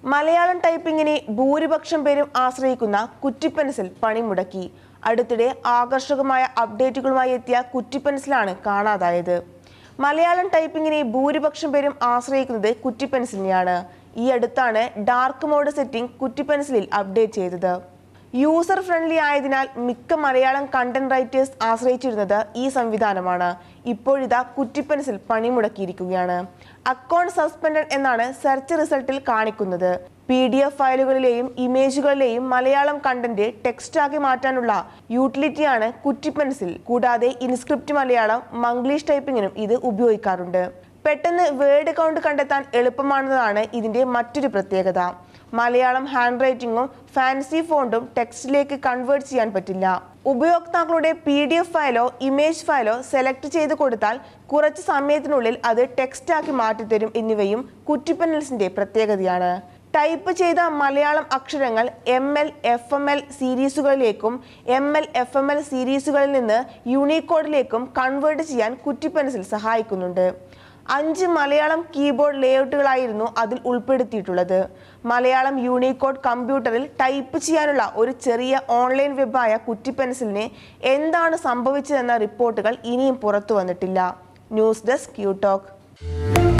മലയാളം ടൈപ്പിങ്ങിനെ ഭൂരിപക്ഷം പേരും ആശ്രയിക്കുന്ന കുറ്റിപ്പെൻസിൽ പണിമുടക്കി അടുത്തിടെ ആകർഷകമായ അപ്ഡേറ്റുകളുമായി എത്തിയ കുറ്റിപ്പെൻസിലാണ് കാണാതായത് മലയാളം ടൈപ്പിങ്ങിനെ ഭൂരിപക്ഷം പേരും ആശ്രയിക്കുന്നത് കുറ്റിപ്പെൻസിലിനെയാണ് ഈ അടുത്താണ് ഡാർക്ക് മോഡ് സെറ്റിംഗ് കുറ്റിപ്പെൻസിലിൽ അപ്ഡേറ്റ് ചെയ്തത് യൂസർ ഫ്രണ്ട്ലി ആയതിനാൽ മിക്ക മലയാളം കണ്ടന്റ് റൈറ്റേഴ്സ് ആശ്രയിച്ചിരുന്നത് ഈ സംവിധാനമാണ് ഇപ്പോഴിതാ കുറ്റിപ്പെൻസിൽ പണിമുടക്കിയിരിക്കുകയാണ് അക്കൗണ്ട് സസ്പെൻഡഡ് എന്നാണ് സെർച്ച് റിസൾട്ടിൽ കാണിക്കുന്നത് പി ഡി എഫ് ഫയലുകളിലെയും ഇമേജുകളിലെയും മലയാളം കണ്ടന്റ് ടെക്സ്റ്റാക്കി മാറ്റാനുള്ള യൂട്ടിലിറ്റിയാണ് കുറ്റിപ്പെൻസിൽ കൂടാതെ ഇൻസ്ക്രിപ്റ്റ് മലയാളം മംഗ്ലീഷ് ടൈപ്പിങ്ങിനും ഇത് ഉപയോഗിക്കാറുണ്ട് പെട്ടെന്ന് വേർഡ് കൗണ്ട് കണ്ടെത്താൻ എളുപ്പമാണെന്നതാണ് ഇതിന്റെ മറ്റൊരു പ്രത്യേകത മലയാളം ഹാൻഡ് റൈറ്റിംഗും ഫാൻസി ഫോണ്ടും ടെക്സ്റ്റിലേക്ക് കൺവേർട്ട് ചെയ്യാൻ പറ്റില്ല ഉപയോക്താക്കളുടെ പി ഡി എഫ് ഫയലോ ഇമേജ് ഫയലോ സെലക്ട് ചെയ്ത് കൊടുത്താൽ കുറച്ച് സമയത്തിനുള്ളിൽ അത് ടെക്സ്റ്റാക്കി മാറ്റിത്തരും എന്നിവയും കുറ്റിപ്പനൽസിന്റെ പ്രത്യേകതയാണ് ടൈപ്പ് ചെയ്ത മലയാളം അക്ഷരങ്ങൾ M L F M L സീരീസുകളിലേക്കും M L F M L സീരീസുകളിൽ നിന്ന് യൂണിക്കോഡിലേക്കും കൺവേർട്ട് ചെയ്യാൻ കുറ്റിപ്പെൻസിൽ സഹായിക്കുന്നുണ്ട് അഞ്ച് മലയാളം കീബോർഡ് ലേഔട്ടുകളായിരുന്നു അതിൽ ഉൾപ്പെടുത്തിയിട്ടുള്ളത് മലയാളം യൂണിക്കോഡ് കമ്പ്യൂട്ടറിൽ ടൈപ്പ് ചെയ്യാനുള്ള ഒരു ചെറിയ ഓൺലൈൻ വെബായ കുറ്റിപ്പെൻസിലിന് എന്താണ് സംഭവിച്ചതെന്ന റിപ്പോർട്ടുകൾ ഇനിയും പുറത്തു വന്നിട്ടില്ല ന്യൂസ് ഡെസ്ക് യു ടോക്ക്